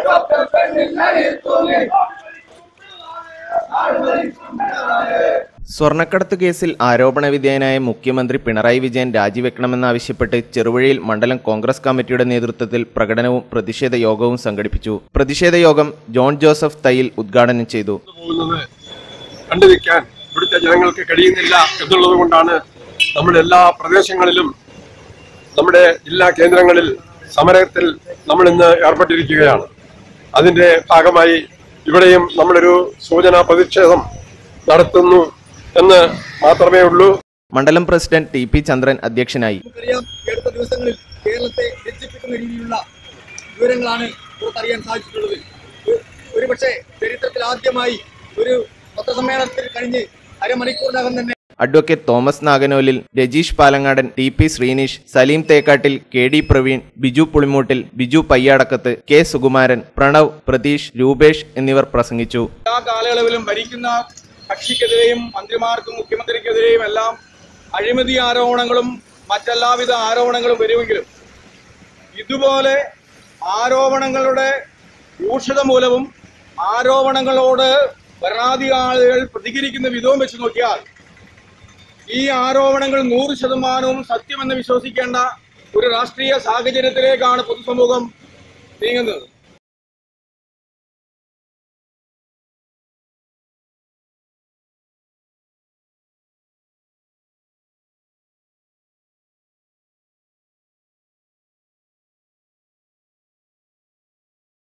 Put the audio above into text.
സ്വർണ്ണക്കടത്ത് കേസിൽ ആരോപണ വിധേയനായ മുഖ്യമന്ത്രി പിണറായി വിജയൻ രാജിവെക്കണമെന്നാവശ്യപ്പെട്ട് ചെറുവഴിയിൽ മണ്ഡലം കോൺഗ്രസ് കമ്മിറ്റിയുടെ നേതൃത്വത്തിൽ പ്രകടനവും പ്രതിഷേധ യോഗവും സംഘടിപ്പിച്ചു പ്രതിഷേധ യോഗം ജോൺ ജോസഫ് തയ്യിൽ ഉദ്ഘാടനം ചെയ്തു പോകുന്നത് കണ്ടു നിൽക്കാൻ ഇവിടുത്തെ ജനങ്ങൾക്ക് കഴിയുന്നില്ല എന്നുള്ളത് കൊണ്ടാണ് നമ്മുടെ എല്ലാ പ്രദേശങ്ങളിലും നമ്മുടെ ജില്ലാ കേന്ദ്രങ്ങളിൽ സമരത്തിൽ നമ്മൾ ഇന്ന് ഏർപ്പെട്ടിരിക്കുകയാണ് അതിന്റെ ഭാഗമായി ഇവിടെയും നമ്മളൊരു സൂചനാ പ്രതിഷേധം നടത്തുന്നു എന്ന് മാത്രമേ ഉള്ളൂ മണ്ഡലം പ്രസിഡന്റ് ടി പി ചന്ദ്രൻ അധ്യക്ഷനായി നമുക്കറിയാം ഈ അടുത്ത ദിവസങ്ങളിൽ കേരളത്തെ രഞ്ജിപ്പിക്കുന്ന രീതിയിലുള്ള വിവരങ്ങളാണ് പുറത്തറിയാൻ സാധിച്ചിട്ടുള്ളത് ഒരു- ഒരുപക്ഷെ ചരിത്രത്തിൽ ആദ്യമായി ഒരു പത്രസമ്മേളനത്തിൽ കഴിഞ്ഞ് അരമണിക്കൂറിനകം തന്നെ advocate Thomas Naganolil Rajeesh Palangadan T P Sreenish Saleem Thekkattil K D Praveen Biju Pulimoottil Biju Payyadakkath K Sukumaran Pranav Pratheesh Roopesh എന്നിവർ പ്രസംഗിച്ചു എല്ലാ കാലയളവിലും ഭരിക്കുന്ന കക്ഷിക്കെതിരെയും മന്ത്രിമാർക്കും മുഖ്യമന്ത്രിക്കെതിരെയും എല്ലാം അഴിമതി ആരോപണങ്ങളും മറ്റെല്ലാവിധ ആരോപണങ്ങളും വരുമെങ്കിലും ഇതുപോലെ ആരോപണങ്ങളുടെ രൂക്ഷത മൂലവും ആരോപണങ്ങളോട് ഭരണാധികാരികൾ പ്രതികരിക്കുന്ന വിധവും വെച്ച് നോക്കിയാൽ ഈ ആരോപണങ്ങൾ നൂറ് ശതമാനവും സത്യമെന്ന് വിശ്വസിക്കേണ്ട ഒരു രാഷ്ട്രീയ സാഹചര്യത്തിലേക്കാണ് പൊതുസമൂഹം നീങ്ങുന്നത്